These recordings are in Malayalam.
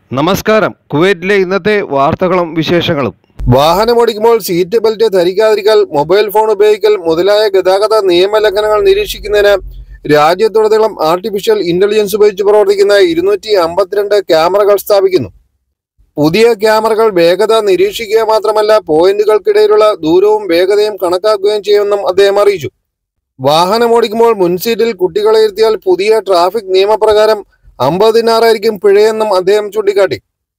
നമസ്കാരം കുവൈറ്റിലെ ഇന്നത്തെ വാർത്തകളും വിശേഷങ്ങളും വാഹനമോടിക്കുമ്പോൾ സീറ്റ് ബെൽറ്റ് ധരിക്കാതിരിക്കൽ മൊബൈൽ ഫോൺ ഉപയോഗിക്കൽ മുതലായ ഗതാഗത നിയമലംഘനങ്ങൾ നിരീക്ഷിക്കുന്നതിന് രാജ്യത്തുടനീളം ആർട്ടിഫിഷ്യൽ ഇന്റലിജൻസ് ഉപയോഗിച്ച് പ്രവർത്തിക്കുന്ന ഇരുന്നൂറ്റി അമ്പത്തിരണ്ട് ക്യാമറകൾ സ്ഥാപിക്കുന്നു പുതിയ ക്യാമറകൾ വേഗത നിരീക്ഷിക്കുക മാത്രമല്ല പോയിന്റുകൾക്കിടയിലുള്ള ദൂരവും വേഗതയും കണക്കാക്കുകയും ചെയ്യുമെന്നും അദ്ദേഹം അറിയിച്ചു വാഹനമോടിക്കുമ്പോൾ മുൻസീറ്റിൽ കുട്ടികളെ ഇരുത്തിയാൽ പുതിയ ട്രാഫിക് നിയമപ്രകാരം അമ്പതിനാറായിരിക്കും പിഴയെന്നും അദ്ദേഹം ചൂണ്ടിക്കാട്ടി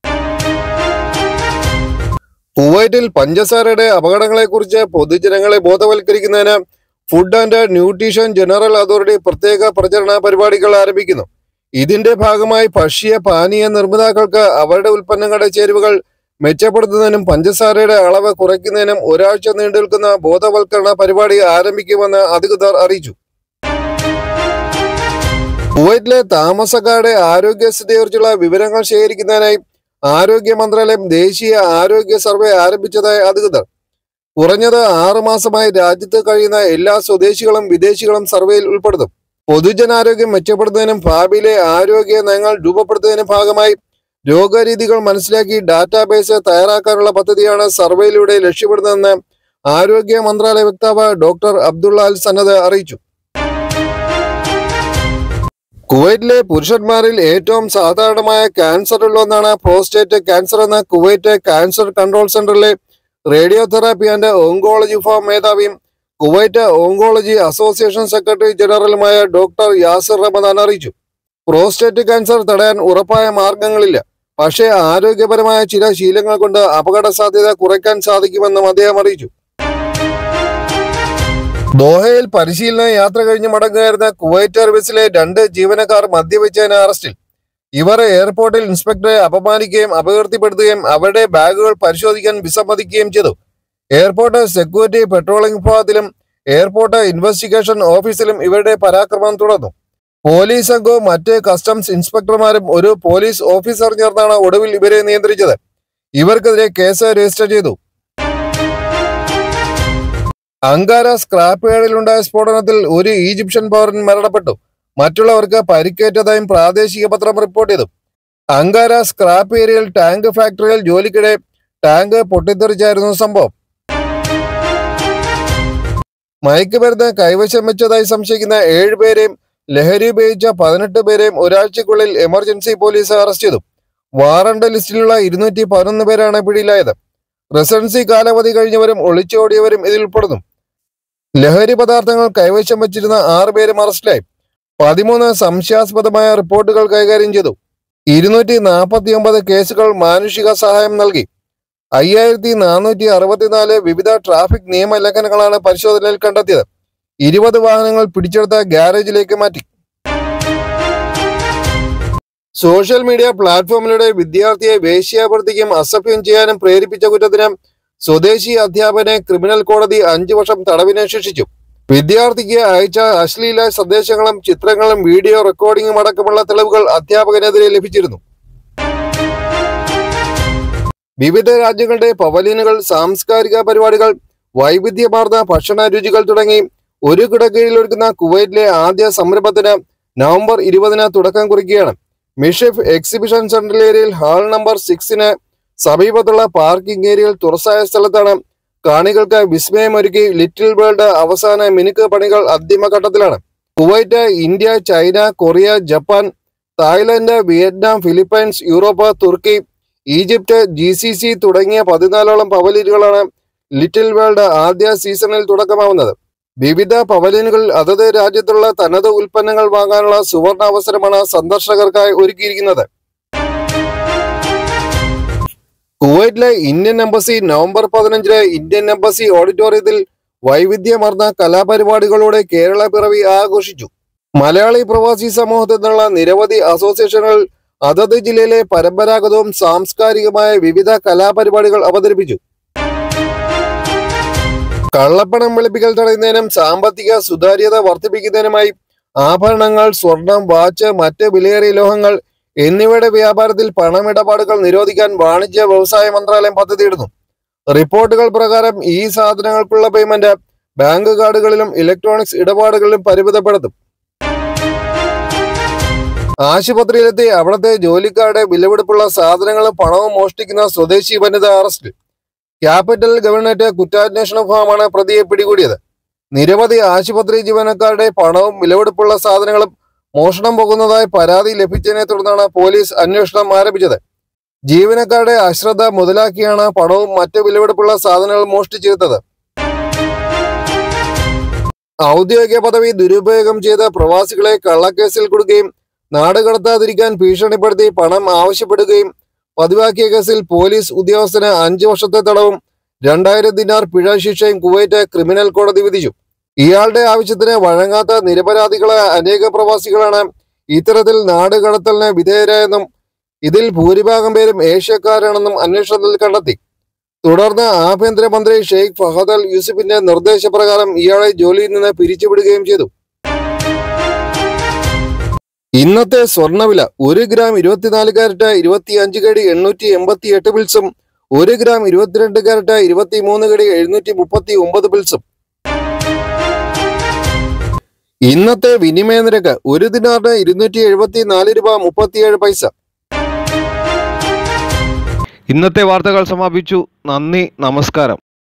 കുവൈറ്റിൽ പഞ്ചസാരയുടെ അപകടങ്ങളെക്കുറിച്ച് പൊതുജനങ്ങളെ ബോധവൽക്കരിക്കുന്നതിന് food and nutrition general authority പ്രത്യേക പ്രചരണ പരിപാടികൾ ആരംഭിക്കുന്നു ഇതിന്റെ ഭാഗമായി ഭക്ഷ്യ പാനീയ നിർമ്മാതാക്കൾക്ക് അവരുടെ ഉൽപ്പന്നങ്ങളുടെ ചേരുവകൾ മെച്ചപ്പെടുത്തുന്നതിനും പഞ്ചസാരയുടെ അളവ് കുറയ്ക്കുന്നതിനും ഒരാഴ്ച നീണ്ടുനിൽക്കുന്ന ബോധവൽക്കരണ പരിപാടി ആരംഭിക്കുമെന്ന് അധികൃതർ അറിയിച്ചു കുവൈറ്റിലെ താമസക്കാരുടെ ആരോഗ്യസ്ഥിതിയെക്കുറിച്ചുള്ള വിവരങ്ങൾ ശേഖരിക്കുന്നതിനായി ആരോഗ്യ മന്ത്രാലയം ദേശീയ ആരോഗ്യ സർവേ ആരംഭിച്ചതായി അധികൃതർ കുറഞ്ഞത് ആറു മാസമായി രാജ്യത്ത് കഴിയുന്ന എല്ലാ സ്വദേശികളും വിദേശികളും സർവേയിൽ ഉൾപ്പെടുത്തും പൊതുജനാരോഗ്യം മെച്ചപ്പെടുത്തുന്നതിനും ഭാവിയിലെ ആരോഗ്യ നയങ്ങൾ രൂപപ്പെടുത്തുന്നതിനും ഭാഗമായി രോഗരീതികൾ മനസ്സിലാക്കി ഡാറ്റാബേസ് തയ്യാറാക്കാനുള്ള പദ്ധതിയാണ് സർവേയിലൂടെ ലക്ഷ്യമിടുന്നതെന്ന് ആരോഗ്യ മന്ത്രാലയ വക്താവ് ഡോക്ടർ അബ്ദുള്ള അൽ സന്നദ് അറിയിച്ചു കുവൈറ്റിലെ പുരുഷന്മാരിൽ ഏറ്റവും സാധാരണമായ ക്യാൻസർ ഉള്ളൊന്നാണ് പ്രോസ്റ്റേറ്റ് ക്യാൻസർ എന്ന കുവൈറ്റ് ക്യാൻസർ കൺട്രോൾ സെന്ററിലെ റേഡിയോ തെറാപ്പി ആൻഡ് ഓങ്കോളജി വിഭാഗം മേധാവിയും കുവൈറ്റ് ഓങ്കോളജി അസോസിയേഷൻ സെക്രട്ടറി ജനറലുമായ ഡോക്ടർ യാസിർ റമദാൻ അറിയിച്ചു പ്രോസ്റ്റേറ്റ് ക്യാൻസർ തടയാൻ ഉറപ്പായ മാർഗങ്ങളില്ല പക്ഷേ ആരോഗ്യപരമായ ചില ശീലങ്ങൾ കൊണ്ട് അപകട സാധ്യത കുറയ്ക്കാൻ സാധിക്കുമെന്നും അദ്ദേഹം അറിയിച്ചു ദോഹയിൽ പരിശീലന യാത്ര കഴിഞ്ഞ് മടങ്ങുകയായിരുന്ന കുവൈറ്റ് എയർവേസിലെ രണ്ട് ജീവനക്കാർ മദ്യവെച്ചതിന് അറസ്റ്റിൽ ഇവർ എയർപോർട്ടിൽ ഇൻസ്പെക്ടറെ അപമാനിക്കുകയും അപകീർത്തിപ്പെടുത്തുകയും അവരുടെ ബാഗുകൾ പരിശോധിക്കാൻ വിസമ്മതിക്കുകയും ചെയ്തു എയർപോർട്ട് സെക്യൂരിറ്റി പെട്രോളിംഗ് വിഭാഗത്തിലും എയർപോർട്ട് ഇൻവെസ്റ്റിഗേഷൻ ഓഫീസിലും ഇവരുടെ പരാക്രമം തുടർന്നു പോലീസ് സംഘവും മറ്റ് കസ്റ്റംസ് ഇൻസ്പെക്ടർമാരും ഒരു പോലീസ് ഓഫീസർ ചേർന്നാണ് ഒടുവിൽ ഇവരെ നിയന്ത്രിച്ചത് ഇവർക്കെതിരെ കേസ് രജിസ്റ്റർ ചെയ്തു അങ്കാര സ്ക്രാപ്പ് യാർഡിലുണ്ടായ സ്ഫോടനത്തിൽ ഒരു ഈജിപ്ഷ്യൻ പൗരൻ മരണപ്പെട്ടു മറ്റുള്ളവർക്ക് പരിക്കേറ്റതായും പ്രാദേശിക പത്രം റിപ്പോർട്ട് ചെയ്തു അങ്കാര സ്ക്രാപ്പ് ഏരിയയിൽ ടാങ്ക് ഫാക്ടറിയിൽ ജോലിക്കിടെ ടാങ്ക് പൊട്ടിത്തെറിച്ചായിരുന്നു സംഭവം മയക്കുമരുന്ന് കൈവശം വെച്ചതായി സംശയിക്കുന്ന ഏഴുപേരെയും ലഹരി ഉപയോഗിച്ച പതിനെട്ട് പേരെയും ഒരാഴ്ചക്കുള്ളിൽ എമർജൻസി പോലീസ് അറസ്റ്റ് ചെയ്തു വാറണ്ട് ലിസ്റ്റിലുള്ള ഇരുന്നൂറ്റി പതിനൊന്ന് പേരാണ് പിടിയിലായത് റെസിഡൻസി കാലാവധി കഴിഞ്ഞവരും ഒളിച്ചോടിയവരും ഇതിൽ ഉൾപ്പെടുന്നു ലഹരി പദാർത്ഥങ്ങൾ കൈവശം വെച്ചിരുന്ന ആറ് പേരും അറസ്റ്റിലായി പതിമൂന്ന് സംശയാസ്പദമായ റിപ്പോർട്ടുകൾ കൈകാര്യം ചെയ്തു ഇരുന്നൂറ്റി നാൽപ്പത്തി ഒമ്പത് കേസുകൾ മാനുഷിക സഹായം നൽകി അയ്യായിരത്തി നാനൂറ്റി അറുപത്തിനാല് വിവിധ ട്രാഫിക് നിയമലംഘനങ്ങളാണ് പരിശോധനയിൽ കണ്ടെത്തിയത് ഇരുപത് വാഹനങ്ങൾ പിടിച്ചെടുത്ത ഗ്യാരേജിലേക്ക് മാറ്റി സോഷ്യൽ മീഡിയ പ്ലാറ്റ്ഫോമിലൂടെ വിദ്യാർത്ഥിയെ വേശ്യാപ്രവൃത്തിക്കും അസഭ്യം ചെയ്യാനും പ്രേരിപ്പിച്ച കുറ്റത്തിന് സ്വദേശി അധ്യാപകനെ ക്രിമിനൽ കോടതി അഞ്ചു വർഷം തടവിനെ ശിക്ഷിച്ചു വിദ്യാർത്ഥിക്ക് അയച്ച അശ്ലീല സന്ദേശങ്ങളും ചിത്രങ്ങളും വീഡിയോ റെക്കോർഡിംഗും അടക്കമുള്ള തെളിവുകൾ അധ്യാപകനെതിരെ ലഭിച്ചിരുന്നു വിവിധ രാജ്യങ്ങളുടെ പവലിയനുകൾ സാംസ്കാരിക പരിപാടികൾ വൈവിധ്യമാർന്ന ഭക്ഷണ രുചികൾ തുടങ്ങി ഒരു കിടക്കീഴിൽ ഒരുക്കുന്ന കുവൈറ്റിലെ ആദ്യ സംരംഭത്തിന് നവംബർ ഇരുപതിന് തുടക്കം കുറിക്കുകയാണ് മിഷഫ് എക്സിബിഷൻ സെന്റർ ഏരിയയിൽ ഹാൾ നമ്പർ സിക്സിന് സമീപത്തുള്ള പാർക്കിംഗ് ഏരിയയിൽ തുറസായ സ്ഥലത്താണ് കാണികൾക്ക് വിസ്മയമൊരുക്കി ലിറ്റിൽ വേൾഡ് അവസാന മിനുക്ക് പണികൾ അന്തിമഘട്ടത്തിലാണ് Kuwait India China Korea Japan Thailand Vietnam Philippines Europe തുർക്കി ഈജിപ്ത് ജി സി സി തുടങ്ങിയ പതിനാലോളം പവലിയനുകളാണ് ലിറ്റിൽ വേൾഡ് ആദ്യ സീസണിൽ തുടക്കമാവുന്നത് വിവിധ പവലിയനുകളിൽ അതത് രാജ്യത്തുള്ള തനത് ഉൽപ്പന്നങ്ങൾ വാങ്ങാനുള്ള സുവർണ അവസരമാണ് സന്ദർശകർക്കായി ഒരുക്കിയിരിക്കുന്നത് കുവൈറ്റിലെ ഇന്ത്യൻ എംബസി നവംബർ പതിനഞ്ചിന് ഇന്ത്യൻ എംബസി ഓഡിറ്റോറിയത്തിൽ വൈവിധ്യമാർന്ന കലാപരിപാടികളോടെ കേരള പിറവി ആഘോഷിച്ചു മലയാളി പ്രവാസി സമൂഹത്തിൽ നിന്നുള്ള നിരവധി അസോസിയേഷനുകൾ അതത് ജില്ലയിലെ പരമ്പരാഗതവും സാംസ്കാരികമായ വിവിധ കലാപരിപാടികൾ അവതരിപ്പിച്ചു കള്ളപ്പണം വെളുപ്പിക്കൽ തടയുന്നതിനും സാമ്പത്തിക സുതാര്യത വർദ്ധിപ്പിക്കുന്നതിനുമായി ആഭരണങ്ങൾ സ്വർണം വാച്ച് മറ്റ് വിലയേറിയ ലോഹങ്ങൾ എന്നിവയുടെ വ്യാപാരത്തിൽ പണമിടപാടുകൾ നിരോധിക്കാൻ വാണിജ്യ വ്യവസായ മന്ത്രാലയം പദ്ധതിയിടുന്നു റിപ്പോർട്ടുകൾ പ്രകാരം ഈ സാധനങ്ങൾക്കുള്ള പേയ്മെന്റ് ബാങ്ക് കാർഡുകളിലും ഇലക്ട്രോണിക്സ് ഇടപാടുകളിലും പരിമിതപ്പെടുത്തും ആശുപത്രിയിലെത്തി അവിടുത്തെ ജോലിക്കാരുടെ വിലപിടിപ്പുള്ള സാധനങ്ങളും പണവും മോഷ്ടിക്കുന്ന സ്വദേശി വനിത അറസ്റ്റ് ക്യാപിറ്റൽ ഗവൺമെന്റ് കുറ്റാന്വേഷണ വിഭാഗമാണ് പ്രതിയെ പിടികൂടിയത് നിരവധി ആശുപത്രി ജീവനക്കാരുടെ പണവും വിലപിടിപ്പുള്ള സാധനങ്ങളും മോഷണം പോകുന്നതായി പരാതി ലഭിച്ചതിനെ തുടർന്നാണ് പോലീസ് അന്വേഷണം ആരംഭിച്ചത് ജീവനക്കാരുടെ അശ്രദ്ധ മുതലാക്കിയാണ് പണവും മറ്റ് വിലപിടിപ്പുള്ള സാധനങ്ങളും മോഷ്ടിച്ചെടുത്തത് ഔദ്യോഗിക പദവി ദുരുപയോഗം ചെയ്ത പ്രവാസികളെ കള്ളക്കേസിൽ കൊടുക്കുകയും നാട് കടത്താതിരിക്കാൻ ഭീഷണിപ്പെടുത്തി പണം ആവശ്യപ്പെടുകയും പതിവാക്കിയ കേസിൽ പോലീസ് ഉദ്യോഗസ്ഥന് അഞ്ചു വർഷത്തെ തടവും രണ്ടായിരം ദിനാർ പിഴ ശിക്ഷയും കുവൈറ്റ് ക്രിമിനൽ കോടതി വിധിച്ചു ഇയാളുടെ ആവശ്യത്തിന് വഴങ്ങാത്ത നിരപരാധികളായ അനേക പ്രവാസികളാണ് ഇത്തരത്തിൽ നാട് കടത്തലിന് വിധേയരായെന്നും ഇതിൽ ഭൂരിഭാഗം പേരും ഏഷ്യക്കാരാണെന്നും അന്വേഷണത്തിൽ കണ്ടെത്തി തുടർന്ന് ആഭ്യന്തരമന്ത്രി ഷെയ്ഖ് ഫഹദ് അൽ യൂസുഫിന്റെ നിർദ്ദേശപ്രകാരം ഇയാളെ ജോലിയിൽ നിന്ന് പിരിച്ചുവിടുകയും ചെയ്തു ഇന്നത്തെ സ്വർണ്ണവില ഒരു ഗ്രാം ഇരുപത്തിനാല് കാരറ്റ് ഇരുപത്തി അഞ്ച് കടി എണ്ണൂറ്റി എൺപത്തി എട്ട് പിൽസും ഒരു ഗ്രാം ഇരുപത്തിരണ്ട് കാരറ്റ് ഇരുപത്തി മൂന്ന് കടി എഴുന്നൂറ്റി മുപ്പത്തി ഒമ്പത് പിൽസും ഇന്നത്തെ വിനിമയ നിരക്ക് ഒരു ദിനാറിന് ഇരുന്നൂറ്റി എഴുപത്തി നാല് രൂപ മുപ്പത്തിയേഴ് പൈസ ഇന്നത്തെ വാർത്തകൾ സമാപിച്ചു നന്ദി നമസ്കാരം